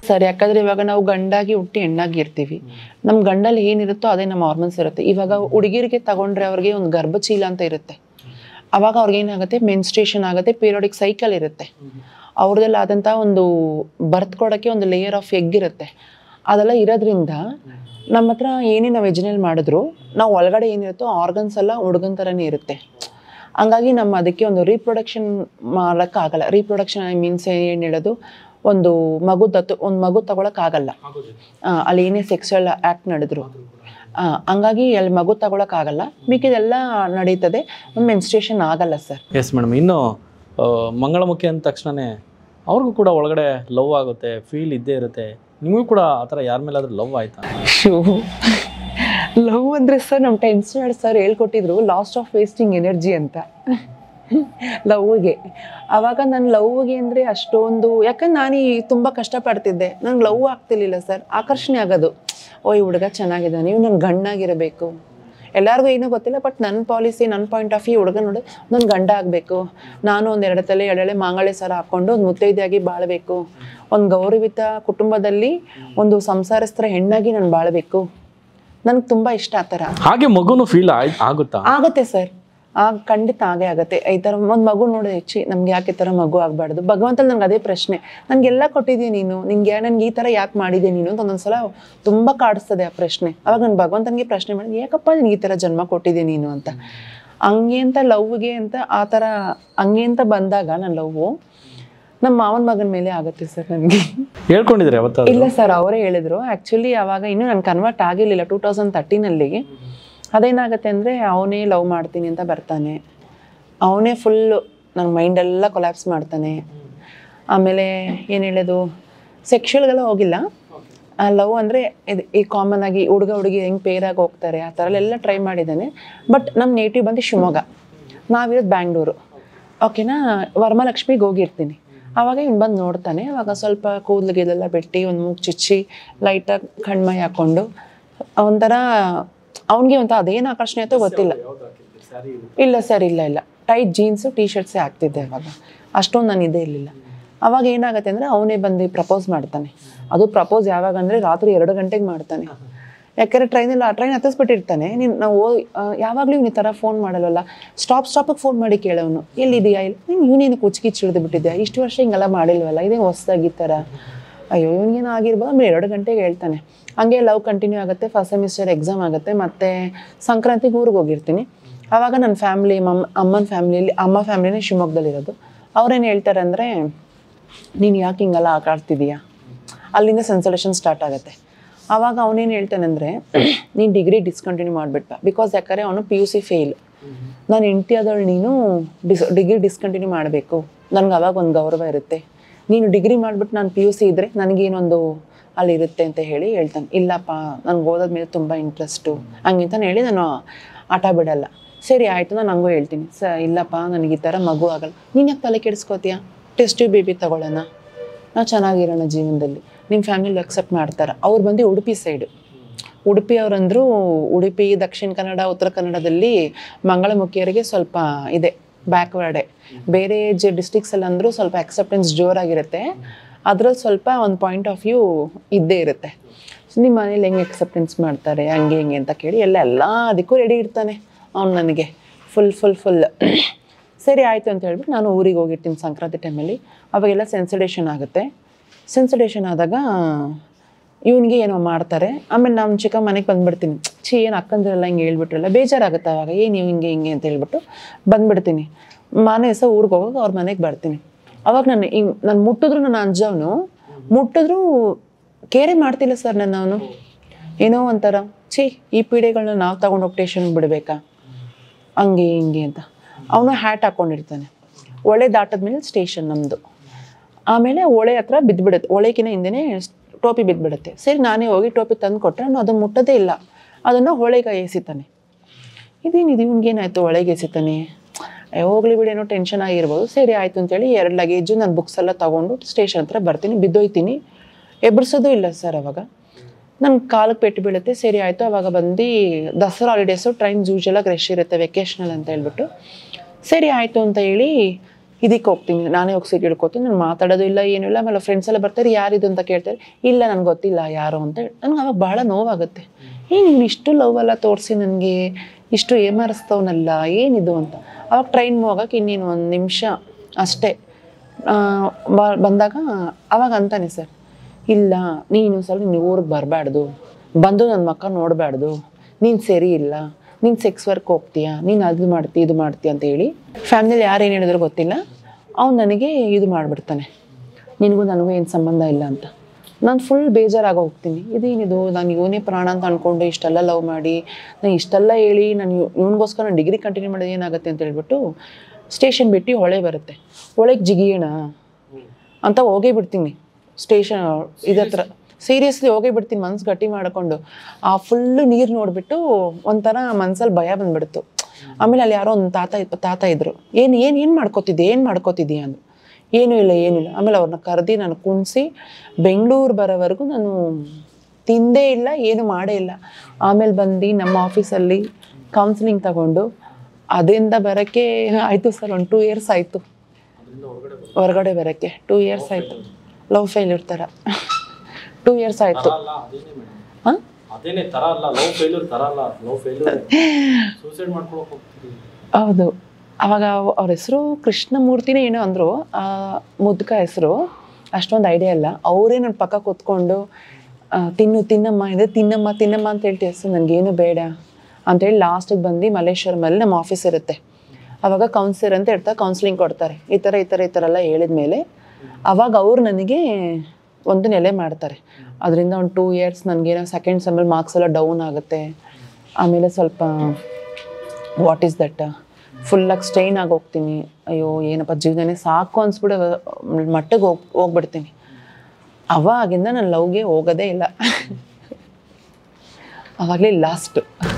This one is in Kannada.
ಸರ್ ಯಾಕಂದ್ರೆ ಇವಾಗ ನಾವು ಗಂಡಾಗಿ ಹುಟ್ಟಿ ಹೆಣ್ಣಾಗಿ ಇರ್ತೀವಿ ನಮ್ಮ ಗಂಡಲ್ಲಿ ಏನಿರುತ್ತೋ ಅದೇ ನಮ್ಮ ಹಾರ್ಮೋನ್ಸ್ ಇರುತ್ತೆ ಇವಾಗ ಹುಡುಗಿರಿಗೆ ತಗೊಂಡ್ರೆ ಅವ್ರಿಗೆ ಒಂದು ಗರ್ಭಚೀಲ ಅಂತ ಇರುತ್ತೆ ಅವಾಗ ಅವ್ರಿಗೆ ಏನಾಗುತ್ತೆ ಮೆನ್ಸ್ಟ್ರೇಷನ್ ಆಗುತ್ತೆ ಪೀರಿಯಾಡಿಕ್ ಸೈಕಲ್ ಇರುತ್ತೆ ಅವ್ರದ್ದೆಲ್ಲ ಆದಂಥ ಒಂದು ಬರ್ತ್ ಕೊಡೋಕ್ಕೆ ಒಂದು ಲೇಯರ್ ಆಫ್ ಎಗ್ ಇರುತ್ತೆ ಅದೆಲ್ಲ ಇರೋದ್ರಿಂದ ನಮ್ಮ ಹತ್ರ ಏನೇ ನಾವು ಎಜ್ನೇಲ್ ಮಾಡಿದ್ರು ನಾವು ಒಳಗಡೆ ಏನಿರುತ್ತೋ ಆರ್ಗನ್ಸ್ ಎಲ್ಲ ಹುಡುಗನ ಥರನೇ ಇರುತ್ತೆ ಹಂಗಾಗಿ ನಮ್ಮ ಅದಕ್ಕೆ ಒಂದು ರೀಪ್ರೊಡಕ್ಷನ್ ಮಾಡೋಕ್ಕಾಗಲ್ಲ ರೀಪ್ರೊಡಕ್ಷನ್ ಐ ಮೀನ್ಸ್ ಏನು ಹೇಳೋದು ಒಂದು ಮಗು ದತ್ತು ಒಂದು ಮಗು ತಗೊಳಕ್ಕಾಗಲ್ಲ ಆ, ಅಲ್ಲಿ ಏನೇ ಸೆಕ್ಸುವಲ್ ಆ್ಯಕ್ಟ್ ನಡೆದ್ರು ಆ, ಹಂಗಾಗಿ ಅಲ್ಲಿ ಮಗು ತಗೊಳಕ್ಕಾಗಲ್ಲ ಮಿಕ್ಕಿದೆಲ್ಲ ನಡೀತದೆ ಒಂದು ಮೆನ್ಸ್ಟ್ರೇಷನ್ ಆಗಲ್ಲ ಸರ್ ಎಸ್ ಮೇಡಮ್ ಇನ್ನು ಆ, ಮಂಗಳಮುಖಿ ಅಂದ ತಕ್ಷಣನೇ ಅವ್ರಿಗೂ ಕೂಡ ಒಳಗಡೆ ಲವ್ ಆಗುತ್ತೆ ಫೀಲ್ ಇದ್ದೇ ಇರುತ್ತೆ ನಿಮಗೂ ಕೂಡ ಆ ಥರ ಯಾರ ಮೇಲಾದ್ರೂ ಲವ್ ಆಯ್ತಾ ಶೋ ಲವ್ ಅಂದರೆ ಸರ್ ನಮ್ಮ ಟೆನ್ತ್ ಸ್ಟ್ಯಾಂಡರ್ಡ್ ಸರ್ ಹೇಳ್ಕೊಟ್ಟಿದ್ರು ಲಾಸ್ಟ್ ಆಫ್ ವೇಸ್ಟಿಂಗ್ ಎನರ್ಜಿ ಅಂತ ಲವ್ಗೆ ಆವಾಗ ನಾನು ಲವ್ಗೆ ಅಂದರೆ ಅಷ್ಟೊಂದು ಯಾಕಂದ್ರೆ ನಾನು ಈ ತುಂಬ ಕಷ್ಟಪಡ್ತಿದ್ದೆ ನಂಗೆ ಲವ್ ಆಗ್ತಿರ್ಲಿಲ್ಲ ಸರ್ ಆಕರ್ಷಣೆ ಆಗೋದು ಓ ಈ ಹುಡುಗ ಚೆನ್ನಾಗಿದ್ದಾನೆ ನೀವು ನನ್ನ ಗಂಡಾಗಿರಬೇಕು ಎಲ್ಲರಿಗೂ ಏನೂ ಗೊತ್ತಿಲ್ಲ ಬಟ್ ನನ್ನ ಪಾಲಿಸಿ ನನ್ನ ಪಾಯಿಂಟ್ ಆಫ್ ವ್ಯೂ ಹುಡುಗ ನೋಡಿ ನನ್ನ ಗಂಡ ಆಗಬೇಕು ನಾನು ಒಂದು ಎರಡು ತಲೆ ಎರಡೆಳೆ ಮಾಂಗಳೆ ಸರ ಹಾಕ್ಕೊಂಡು ಒಂದು ಮುತ್ತೈದೆಯಾಗಿ ಬಾಳಬೇಕು ಒಂದು ಗೌರವಿತ ಕುಟುಂಬದಲ್ಲಿ ಒಂದು ಸಂಸಾರಸ್ಥರ ಹೆಣ್ಣಾಗಿ ನಾನು ಬಾಳಬೇಕು ನನಗೆ ತುಂಬ ಇಷ್ಟ ಆ ಥರ ಹಾಗೆ ಮಗುನು ಫೀಲ್ ಆಗುತ್ತಾ ಆಗತ್ತೆ ಸರ್ ಆಗ ಖಂಡಿತ ಆಗೇ ಆಗತ್ತೆ ಈ ಥರ ಒಂದು ಮಗು ನೋಡಿ ಹೆಚ್ಚಿ ನಮ್ಗೆ ಯಾಕೆ ಈ ಥರ ಮಗು ಆಗಬಾರ್ದು ಭಗವಂತ ನಂಗೆ ಅದೇ ಪ್ರಶ್ನೆ ನನಗೆಲ್ಲ ಕೊಟ್ಟಿದ್ದೀಯ ನೀನು ನಿಂಗೆ ನನಗೆ ಈ ಥರ ಯಾಕೆ ಮಾಡಿದೆ ನೀನು ಅಂತ ಒಂದೊಂದ್ಸಲ ತುಂಬ ಕಾಡಿಸ್ತದೆ ಆ ಪ್ರಶ್ನೆ ಅವಾಗ ನಾನು ಭಗವಂತನಿಗೆ ಪ್ರಶ್ನೆ ಮಾಡಿದೆ ಯಾಕಪ್ಪ ನಿನಗೆ ಈ ಥರ ಜನ್ಮ ಕೊಟ್ಟಿದ್ದೆ ನೀನು ಅಂತ ಹಂಗೆ ಅಂತ ಲವ್ಗೆ ಅಂತ ಆ ಥರ ಹಂಗೆ ಅಂತ ಬಂದಾಗ ನನ್ನ ಲವ್ವು ನಮ್ಮ ಮಾವನ ಮಗನ ಮೇಲೆ ಆಗುತ್ತೆ ಸರ್ ನನಗೆ ಹೇಳ್ಕೊಂಡಿದ್ರೆ ಯಾವತ್ತಾದ್ರು ಇಲ್ಲ ಸರ್ ಅವರೇ ಹೇಳಿದ್ರು ಆ್ಯಕ್ಚುಲಿ ಅವಾಗ ಇನ್ನೂ ನಾನು ಕನ್ವರ್ಟ್ ಆಗಿರಲಿಲ್ಲ ಟೂ ತೌಸಂಡ್ ತರ್ಟೀನಲ್ಲಿ ಅದೇನಾಗುತ್ತೆ ಅಂದರೆ ಅವನೇ ಲವ್ ಮಾಡ್ತೀನಿ ಅಂತ ಬರ್ತಾನೆ ಅವನೇ ಫುಲ್ಲು ನನ್ನ ಮೈಂಡೆಲ್ಲ ಕೊಲ್ಯಾಪ್ಸ್ ಮಾಡ್ತಾನೆ ಆಮೇಲೆ ಏನು ಹೇಳೋದು ಸೆಕ್ಷುವಲ್ಗೆಲ್ಲ ಹೋಗಿಲ್ಲ ಲವ್ ಅಂದರೆ ಇದು ಈ ಕಾಮನ್ ಆಗಿ ಹುಡುಗ ಹುಡುಗಿ ಹೆಂಗೆ ಪೇರಾಗಿ ಹೋಗ್ತಾರೆ ಆ ಥರ ಎಲ್ಲ ಟ್ರೈ ಮಾಡಿದ್ದಾನೆ ಬಟ್ ನಮ್ಮ ನೇಟಿವ್ ಬಂದು ಶಿವಮೊಗ್ಗ ನಾವಿರೋದು ಬ್ಯಾಂಗ್ಳೂರು ಓಕೆನಾ ವರಮಲಕ್ಷ್ಮಿಗೆ ಹೋಗಿರ್ತೀನಿ ಆವಾಗ ಇವ್ನು ಬಂದು ನೋಡ್ತಾನೆ ಅವಾಗ ಸ್ವಲ್ಪ ಕೂದಲಿಗೆಲ್ಲ ಬೆಟ್ಟಿ ಒಂದು ಮೂಗು ಚುಚ್ಚಿ ಲೈಟಾಗಿ ಕಣ್ಮೈ ಹಾಕ್ಕೊಂಡು ಒಂಥರ ಅವನಿಗೆ ಒಂಥರ ಅದೇನು ಆಕರ್ಷಣೆ ಆಯ್ತೋ ಗೊತ್ತಿಲ್ಲ ಇಲ್ಲ ಸರ್ ಇಲ್ಲ ಇಲ್ಲ ಟೈಟ್ ಜೀನ್ಸು ಟೀ ಶರ್ಟ್ಸೇ ಹಾಕ್ತಿದ್ದೆ ಅವಾಗ ಅಷ್ಟೊಂದು ನಾನು ಇದೇ ಇರಲಿಲ್ಲ ಅವಾಗ ಏನಾಗುತ್ತೆ ಅಂದರೆ ಅವನೇ ಬಂದು ಪ್ರಪೋಸ್ ಮಾಡ್ತಾನೆ ಅದು ಪ್ರಪೋಸ್ ಯಾವಾಗ ಅಂದರೆ ರಾತ್ರಿ ಎರಡು ಗಂಟೆಗೆ ಮಾಡ್ತಾನೆ ಯಾಕಂದರೆ ಟ್ರೈನಲ್ಲಿ ಆ ಟ್ರೈನ್ ಹತ್ತಿಸ್ಬಿಟ್ಟಿರ್ತಾನೆ ನೀನು ನಾವು ಯಾವಾಗಲೂ ಇವ್ನು ಈ ಥರ ಫೋನ್ ಮಾಡಲ್ವಲ್ಲ ಸ್ಟಾಪ್ ಸ್ಟಾಪಿಗೆ ಫೋನ್ ಮಾಡಿ ಕೇಳೋನು ಎಲ್ಲಿದೆಯಾ ಇಲ್ಲಿ ನೀನು ಇವನೇನು ಕುಚ್ಕಿಚ್ಚು ಹಿಡಿದು ಬಿಟ್ಟಿದ್ಯಾ ಇಷ್ಟು ವರ್ಷ ಹಿಂಗೆಲ್ಲ ಮಾಡಿಲ್ವಲ್ಲ ಇದೇ ಹೊಸ್ದಾಗಿ ಈ ಥರ ಅಯ್ಯೋ ಇವನಿಗೇನು ಆಗಿರ್ಬೋದು ಆಮೇಲೆ ಎರಡು ಗಂಟೆಗೆ ಹೇಳ್ತಾನೆ ಹಂಗೆ ಲವ್ ಕಂಟಿನ್ಯೂ ಆಗುತ್ತೆ ಫಸ್ಟ್ ಸೆಮಿಸ್ಟರ್ ಎಕ್ಸಾಮ್ ಆಗುತ್ತೆ ಮತ್ತು ಸಂಕ್ರಾಂತಿಗೆ ಊರಿಗೆ ಹೋಗಿರ್ತೀನಿ ಆವಾಗ ನನ್ನ ಫ್ಯಾಮ್ಲಿ ಮಮ್ ಅಮ್ಮನ ಫ್ಯಾಮ್ಲಿಯಲ್ಲಿ ಅಮ್ಮ ಫ್ಯಾಮ್ಲಿನೇ ಶಿವಮೊಗ್ಗದಲ್ಲಿರೋದು ಅವ್ರೇನು ಹೇಳ್ತಾರೆ ಅಂದರೆ ನೀನು ಯಾಕೆ ಹಿಂಗೆಲ್ಲ ಆಟ ಆಡ್ತಿದೀಯಾ ಅಲ್ಲಿಂದ ಸೆನ್ಸಲೇಷನ್ ಸ್ಟಾರ್ಟ್ ಆಗುತ್ತೆ ಆವಾಗ ಅವನೇನು ಹೇಳ್ತಾನೆ ಅಂದರೆ ನೀನು ಡಿಗ್ರಿ ಡಿಸ್ಕಂಟಿನ್ಯೂ ಮಾಡಿಬಿಟ್ಟ ಬಿಕಾಸ್ ಯಾಕಂದರೆ ಅವನು ಪಿ ಯು ಸಿ ಫೇಲ್ ನಾನು ಹೆಂಡತಿ ಆದವಳು ನೀನು ಡಿಸ್ ಡಿಗ್ರಿ ಡಿಸ್ಕಂಟಿನ್ಯೂ ಮಾಡಬೇಕು ನನಗೆ ಅವಾಗ ಒಂದು ಗೌರವ ಇರುತ್ತೆ ನೀನು ಡಿಗ್ರಿ ಮಾಡಿಬಿಟ್ಟು ನಾನು ಪಿ ಯು ಸಿ ಇದ್ದರೆ ನನಗೇನೊಂದು ಅಲ್ಲಿರುತ್ತೆ ಅಂತ ಹೇಳಿ ಹೇಳ್ತಾನೆ ಇಲ್ಲಪ್ಪ ನನಗೆ ಓದೋದ ಮೇಲೆ ತುಂಬ ಇಂಟ್ರೆಸ್ಟು ಹಂಗಿಂತಾನೆ ಹೇಳಿ ನಾನು ಆಟ ಬಿಡಲ್ಲ ಸರಿ ಆಯಿತು ನಾನು ಹಂಗೂ ಹೇಳ್ತೀನಿ ಸ ಇಲ್ಲಪ್ಪ ನನಗೆ ಈ ಥರ ಮಗು ಆಗಲ್ಲ ನೀನು ಯಾಕೆ ತಲೆ ಕೆಡಿಸ್ಕೋತೀಯ ಟೆಸ್ಟ್ ಬೇಬಿ ತಗೊಳ್ಳೋಣ ನಾವು ಚೆನ್ನಾಗಿರೋಣ ಜೀವನದಲ್ಲಿ ನಿಮ್ಮ ಫ್ಯಾಮಿಲಿ ಅಕ್ಸೆಪ್ಟ್ ಮಾಡ್ತಾರೆ ಅವ್ರು ಬಂದು ಉಡುಪಿ ಸೈಡು ಉಡುಪಿ ಅವರಂದ್ರು ಉಡುಪಿ ದಕ್ಷಿಣ ಕನ್ನಡ ಉತ್ತರ ಕನ್ನಡದಲ್ಲಿ ಮಂಗಳಮುಖಿಯರಿಗೆ ಸ್ವಲ್ಪ ಇದೆ ಬ್ಯಾಕ್ವರ್ಡೆ ಬೇರೆ ಜ ಡಿಸ್ಟಿಕ್ಸಲ್ಲಿ ಅಂದರೂ ಸ್ವಲ್ಪ ಅಕ್ಸೆಪ್ಟೆನ್ಸ್ ಜೋರಾಗಿರುತ್ತೆ ಅದ್ರಲ್ಲಿ ಸ್ವಲ್ಪ ಒಂದು ಪಾಯಿಂಟ್ ಆಫ್ ವ್ಯೂ ಇದ್ದೇ ಇರುತ್ತೆ ಸೊ ನಿಮ್ಮ ಮನೇಲಿ ಹೆಂಗೆ ಅಕ್ಸೆಪ್ಟೆನ್ಸ್ ಮಾಡ್ತಾರೆ ಹಂಗೆ ಹಿಂಗೆ ಅಂತ ಕೇಳಿ ಎಲ್ಲ ಎಲ್ಲ ಅದಕ್ಕೂ ರೆಡಿ ಇರ್ತಾನೆ ಅವ್ನು ನನಗೆ ಫುಲ್ ಫುಲ್ ಫುಲ್ ಸರಿ ಆಯಿತು ಅಂತ ಹೇಳ್ಬಿಟ್ಟು ನಾನು ಊರಿಗೆ ಹೋಗಿರ್ತೀನಿ ಸಂಕ್ರಾಂತಿ ಟೈಮಲ್ಲಿ ಅವಾಗೆಲ್ಲ ಸೆನ್ಸಿಡೇಷನ್ ಆಗುತ್ತೆ ಸೆನ್ಸಿಡೇಷನ್ ಆದಾಗ ಇವನಿಗೆ ಏನೋ ಮಾಡ್ತಾರೆ ಆಮೇಲೆ ನಮ್ಮ ಚಿಕ್ಕ ಮನೆಗೆ ಬಂದ್ಬಿಡ್ತೀನಿ ಛೀ ಏನು ಅಕ್ಕಂದಿರೆಲ್ಲ ಹಿಂಗೆ ಹೇಳ್ಬಿಟ್ರಲ್ಲ ಬೇಜಾರಾಗುತ್ತೆ ಅವಾಗ ಏನು ನೀವು ಹಿಂಗೆ ಹಿಂಗೆ ಅಂತ ಹೇಳ್ಬಿಟ್ಟು ಬಂದ್ಬಿಡ್ತೀನಿ ಮನೆ ಸಹ ಊರಿಗೆ ಹೋಗೋಕೆ ಅವ್ರ ಮನೆಗೆ ಬರ್ತೀನಿ ಅವಾಗ ನಾನು ಹಿಂಗೆ ನಾನು ಮುಟ್ಟಿದ್ರು ನನ್ನ ಅಂಜವನು ಮುಟ್ಟಿದ್ರು ಕೇರೆ ಮಾಡ್ತಿಲ್ಲ ಸರ್ ನನ್ನ ಅವನು ಏನೋ ಒಂಥರ ಛೀ ಈ ಪೀಡೆಗಳನ್ನ ನಾವು ತಗೊಂಡೋಗಿ ಸ್ಟೇಷನ್ಗೆ ಬಿಡಬೇಕಾ ಹಂಗೆ ಹಿಂಗೆ ಅಂತ ಅವನು ಹ್ಯಾಟ್ ಹಾಕ್ಕೊಂಡಿರ್ತಾನೆ ಒಳೆ ದಾಟದ್ಮೇಲೆ ಸ್ಟೇಷನ್ ನಮ್ಮದು ಆಮೇಲೆ ಒಳೆ ಹತ್ರ ಬಿದ್ದುಬಿಡುತ್ತೆ ಒಳೆಕಿನ ಹಿಂದೆನೇ ಟೋಪಿ ಬಿದ್ದುಬಿಡುತ್ತೆ ಸರಿ ನಾನೇ ಹೋಗಿ ಟೋಪಿ ತಂದು ಕೊಟ್ಟರೆ ನಾನು ಅದನ್ನು ಮುಟ್ಟೋದೇ ಇಲ್ಲ ಅದನ್ನು ಹೊಳೆಗೆ ಎಸಿತಾನೆ ಇದೇನಿದು ಇವ್ನಿಗೇನಾಯ್ತು ಒಳಗೆ ಎಸಿತಾನೆ ಏ, ಹೋಗ್ಲಿ ಬಿಡಿ ಏನೋ ಟೆನ್ಷನ್ ಆಗಿರ್ಬೋದು ಸರಿ ಆಯಿತು ಅಂತೇಳಿ ಎರಡು ಲಗೇಜು ನನ್ನ ಬುಕ್ಸ್ ಎಲ್ಲ ತೊಗೊಂಡು ಸ್ಟೇಷನ್ ಹತ್ರ ಬರ್ತೀನಿ ಬಿದ್ದೋಯ್ತೀನಿ ಎಬ್ರಿಸೋದು ಇಲ್ಲ ಸರ್ ಅವಾಗ ನನ್ನ ಕಾಲಕ್ಕೆ ಪೆಟ್ಟು ಬೀಳುತ್ತೆ ಸರಿ ಆಯಿತು ಅವಾಗ ಬಂದು ದಸರಾ ಹಾಲಿಡೇಸು ಟ್ರೈನ್ಸ್ ಯೂಶಲಾಗಿ ರಶ್ ಇರುತ್ತೆ ವೆಕೇಶ್ನಲ್ ಅಂತ ಹೇಳ್ಬಿಟ್ಟು ಸರಿ ಆಯಿತು ಅಂತ ಹೇಳಿ ಇದಕ್ಕೆ ಹೋಗ್ತೀನಿ ನಾನೇ ಹೋಗಿ ಸೀಟ್ ಹಿಡ್ಕೋತೀನಿ ನಾನು ಮಾತಾಡೋದು ಇಲ್ಲ ಏನೂ ಇಲ್ಲ ಆಮೇಲೆ ಫ್ರೆಂಡ್ಸ್ ಎಲ್ಲ ಬರ್ತಾರೆ ಯಾರಿದು ಅಂತ ಕೇಳ್ತಾರೆ ಇಲ್ಲ ನನಗೆ ಗೊತ್ತಿಲ್ಲ ಯಾರು ಅಂತ ಹೇಳಿ ನನಗೆ ಅವಾಗ ಭಾಳ ನೋವಾಗುತ್ತೆ ಏ ನೀನು ಇಷ್ಟು ಲವ್ ಎಲ್ಲ ತೋರಿಸಿ ನನಗೆ ಇಷ್ಟು ಏಮಾರಿಸ್ತವನಲ್ಲ ಏನಿದು ಅಂತ ಅವಾಗ ಟ್ರೈನ್ ಹೋಗಕ್ಕೆ ಇನ್ನೇನು ಒಂದು ನಿಮಿಷ ಅಷ್ಟೇ ಆ, ಬ- ಬಂದಾಗ ಅವಾಗ ಅಂತಾನೆ ಸರ್ ಇಲ್ಲ ನೀನು ಸ್ವಲ್ಪ ನೀನು ಊರಿಗೆ ಬರಬಾರ್ದು ಬಂದು ನನ್ನ ಮಕ್ಕ ನೋಡಬಾರ್ದು ನೀನು ಸರಿ ಇಲ್ಲ ನೀನು ಸೆಕ್ಸ್ ವರ್ಕ್ ಹೋಗ್ತೀಯಾ ನೀನು ಅದು ಮಾಡ್ತೀಯ ಇದು ಮಾಡ್ತೀಯ ಅಂತ ಹೇಳಿ ಫ್ಯಾಮಿಲಿಯಲ್ಲಿ ಯಾರು ಏನು ಹೇಳಿದ್ರು ಗೊತ್ತಿಲ್ಲ ಅವ್ನು ನನಗೆ ಇದು ಮಾಡಿಬಿಡ್ತಾನೆ ನಿನಗೂ ನನಗೂ ಏನು ಸಂಬಂಧ ಇಲ್ಲ ಅಂತ ನಾನು ಫುಲ್ ಬೇಜಾರಾಗಿ ಹೋಗ್ತೀನಿ ಇದೇನಿದು ನಾನು ಇವನೇ ಪ್ರಾಣ ಅಂತ ಅಂದ್ಕೊಂಡು ಇಷ್ಟೆಲ್ಲ ಲವ್ ಮಾಡಿ ನಾನು ಇಷ್ಟೆಲ್ಲ ಹೇಳಿ ನಾನು ಇವನಿಗೋಸ್ಕರ ನಾನು ಡಿಗ್ರಿ ಕಂಟಿನ್ಯೂ ಮಾಡೋದು ಏನಾಗುತ್ತೆ ಅಂತ ಹೇಳ್ಬಿಟ್ಟು ಸ್ಟೇಷನ್ ಬಿಟ್ಟು ಹೊಳೆ ಬರುತ್ತೆ ಹೊಳೆಗೆ ಜಿಗಿಯೋಣ ಅಂತ ಹೋಗೇ ಬಿಡ್ತೀನಿ ಸ್ಟೇಷನ್ ಇದತ್ರ ಸೀರಿಯಸ್ಲಿ ಹೋಗೇ ಬಿಡ್ತೀನಿ ಮನ್ಸು ಗಟ್ಟಿ ಮಾಡಿಕೊಂಡು ಆ ಫುಲ್ಲು ನೀರು ನೋಡಿಬಿಟ್ಟು ಒಂಥರ ಮನ್ಸಲ್ಲಿ ಭಯ ಬಂದ್ಬಿಡ್ತು ಆಮೇಲೆ ಅಲ್ಲಿ ಯಾರೋ ಒಂದು ತಾತ ಇದ್- ತಾತ ಇದ್ರು ಏನು ಏನು ಏನು ಮಾಡ್ಕೋತಿದ್ದೆ ಏನು ಮಾಡ್ಕೋತಿದ್ದೀಯ ಅಂದರು ಏನೂ ಇಲ್ಲ ಏನೂ ಇಲ್ಲ ಆಮೇಲೆ ಅವ್ರನ್ನ ಕರೆದಿ ನಾನು ಕುಣಿಸಿ ಬೆಂಗಳೂರು ಬರೋವರೆಗೂ ನಾನು ತಿಂದೇ ಇಲ್ಲ ಏನು ಮಾಡೇ ಇಲ್ಲ ಆಮೇಲೆ ಬಂದು ನಮ್ಮ ಆಫೀಸಲ್ಲಿ ಕೌನ್ಸಿಲಿಂಗ್ ತಗೊಂಡು ಅದರಿಂದ ಬರೋಕ್ಕೆ ಆಯಿತು ಸರ್ ಒಂದು ಟೂ ಇಯರ್ಸ್ ಆಯಿತು ಹೊರಗಡೆ ಬರೋಕ್ಕೆ ಟೂ ಇಯರ್ಸ್ ಆಯಿತು ಲವ್ ಫೇಲ್ಯೂರ್ ಥರ ಟೂ ಇಯರ್ಸ್ ಆಯಿತು ಹಾಂ ಅದೇನೆ ತರ ಅಲ್ಲ ಲವ್ ಫೇಲ್ಯೂರ್ ತರ ಅಲ್ಲ ಲವ್ ಫೇಲ್ಯೂರ್ ಸೂಸೈಡ್ ಮಾಡ್ಕೊಳಕ್ ಹೋಗ್ತೀವಿ ಹೌದು ಅವಾಗ ಅವ್- ಅವ್ರ ಹೆಸರು ಕೃಷ್ಣಮೂರ್ತಿನೇ ಏನೋ ಅಂದರು ಮುದ್ಕ ಹೆಸರು ಅಷ್ಟೊಂದು ಐಡಿಯಾ ಇಲ್ಲ ಅವರೇ ನನ್ನ ಪಕ್ಕ ಕೂತ್ಕೊಂಡು ಆ, ತಿನ್ನು ತಿನ್ನಮ್ಮ ಇದೆ ತಿನ್ನಮ್ಮ ತಿನ್ನಮ್ಮ ಅಂತ ಹೇಳ್ತಿ ಹೆಸರು ನನಗೇನು ಬೇಡ ಅಂತೇಳಿ ಲಾಸ್ಟಿಗೆ ಬಂದು ಮಲ್ಲೇಶ್ವರಮಲ್ಲಿ ನಮ್ಮ ಆಫೀಸ್ ಇರುತ್ತೆ ಅವಾಗ ಕೌನ್ಸಿಲರ್ ಅಂತ ಇರ್ತಾರೆ ಕೌನ್ಸಿಲಿಂಗ್ ಕೊಡ್ತಾರೆ ಈ ಥರ ಈ ಥರ ಈ ಥರ ಎಲ್ಲ ಹೇಳಿದ ಮೇಲೆ ಅವಾಗ ಅವ್ರು ನನಗೆ ಒಂದು ನೆಲೆ ಮಾಡ್ತಾರೆ ಅದರಿಂದ ಒಂದು ಟೂ ಇಯರ್ಸ್ ನನಗೇನೋ ಸೆಕೆಂಡ್ ಸೆಮ್ಮಲ್ಲಿ ಮಾರ್ಕ್ಸ್ ಎಲ್ಲ ಡೌನ್ ಆಗುತ್ತೆ ಆಮೇಲೆ ಸ್ವಲ್ಪ ವಾಟ್ ಈಸ್ ದಟ್ ಫುಲ್ಲಾಗಿ ಸ್ಟೈನ್ ಆಗಿ ಹೋಗ್ತೀನಿ ಅಯ್ಯೋ ಏನಪ್ಪ ಜೀವನನೇ ಸಾಕು ಅನ್ಸ್ಬಿಡೋ ಮಟ್ಟಿಗೆ ಹೋಗಿ ಹೋಗ್ಬಿಡ್ತೀನಿ ಅವಾಗಿಂದ ನಾನು ಲವ್ಗೆ ಹೋಗೋದೇ ಇಲ್ಲ ಅವಾಗಲೇ ಲಾಸ್ಟು